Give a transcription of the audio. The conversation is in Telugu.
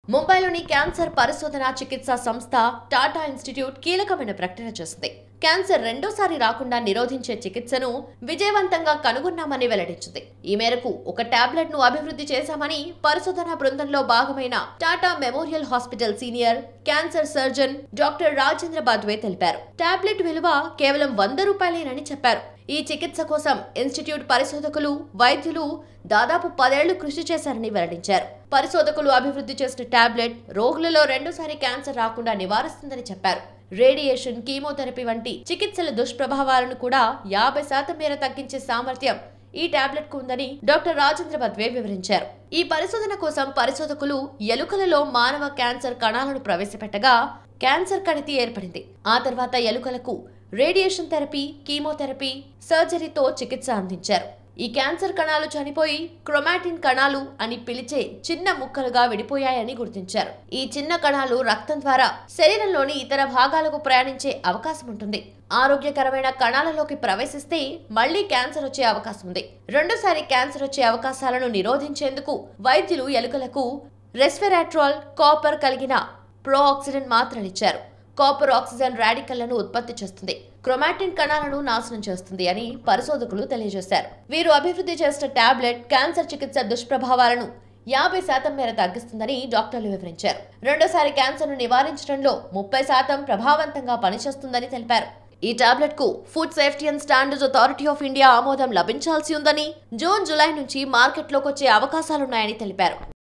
ముంబైలోని క్యాన్సర్ పరిశోధన చికిత్సా సంస్థ టాటా ఇన్స్టిట్యూట్ కీలకమైన ప్రకటన చేసింది క్యాన్సర్ రెండోసారి రాకుండా నిరోధించే చికిత్సను విజయవంతంగా కనుగొన్నామని వెల్లడించింది ఈ మేరకు ఒక టాబ్లెట్ ను అభివృద్ధి చేశామని పరిశోధన బృందంలో భాగమైన Tata Memorial hospital senior cancer surgeon doctor Rajendra Badwe తెలిపారు టాబ్లెట్ విలువ కేవలం వంద రూపాయలేనని చెప్పారు ఈ చికిత్స కోసం ఇన్స్టిట్యూట్ పరిశోధకులు వైద్యులు దాదాపు పదేళ్లు కృషి చేశారని వెల్లడించారు పరిశోధకులు అభివృద్ధి చేసిన టాబ్లెట్ రోగులలో రెండోసారి క్యాన్సర్ రాకుండా నివారిస్తుందని చెప్పారు రేడియేషన్ కీమోథెరపీ వంటి చికిత్సల దుష్ప్రభావాలను కూడా యాభై శాతం మేర తగ్గించే సామర్థ్యం ఈ టాబ్లెట్ కు ఉందని డాక్టర్ రాజేంద్ర బద్వే వివరించారు ఈ పరిశోధన కోసం పరిశోధకులు ఎలుకలలో మానవ క్యాన్సర్ కణాలను ప్రవేశపెట్టగా క్యాన్సర్ కణితి ఏర్పడింది ఆ తర్వాత ఎలుకలకు రేడియేషన్ థెరపీ కీమోథెరపీ సర్జరీతో చికిత్స అందించారు ఈ క్యాన్సర్ కణాలు చనిపోయి క్రొమాటిన్ కణాలు అని పిలిచే చిన్న ముక్కలుగా విడిపోయాయని గుర్తించారు ఈ చిన్న కణాలు రక్తం ద్వారా శరీరంలోని ఇతర భాగాలకు ప్రయాణించే అవకాశం ఉంటుంది ఆరోగ్యకరమైన కణాలలోకి ప్రవేశిస్తే మళ్లీ క్యాన్సర్ వచ్చే అవకాశం ఉంది రెండోసారి క్యాన్సర్ వచ్చే అవకాశాలను నిరోధించేందుకు వైద్యులు ఎలుకలకు రెస్వెరాట్రాల్ కాపర్ కలిగిన ప్రో ఆక్సిడెంట్ మాత్రలిచ్చారు కాపర్ ఆక్సిజన్ రాడికల్లను ఉత్పత్తి చేస్తుంది క్రొమాటిన్ కణాలను నాశనం చేస్తుంది అని పరిశోధకులు తెలియజేశారు వీరు అభివృద్ధి చేసిన టాబ్లెట్ క్యాన్సర్ చికిత్స దుష్ప్రభావాలను యాభై శాతం మేర తగ్గిస్తుందని డాక్టర్లు వివరించారు రెండోసారి క్యాన్సర్ను నివారించడంలో ముప్పై శాతం ప్రభావవంతంగా పనిచేస్తుందని తెలిపారు ఈ టాబ్లెట్ కు food safety and standards authority of India ఆమోదం లభించాల్సి ఉందని జూన్ జూలై నుంచి మార్కెట్లోకి వచ్చే అవకాశాలున్నాయని తెలిపారు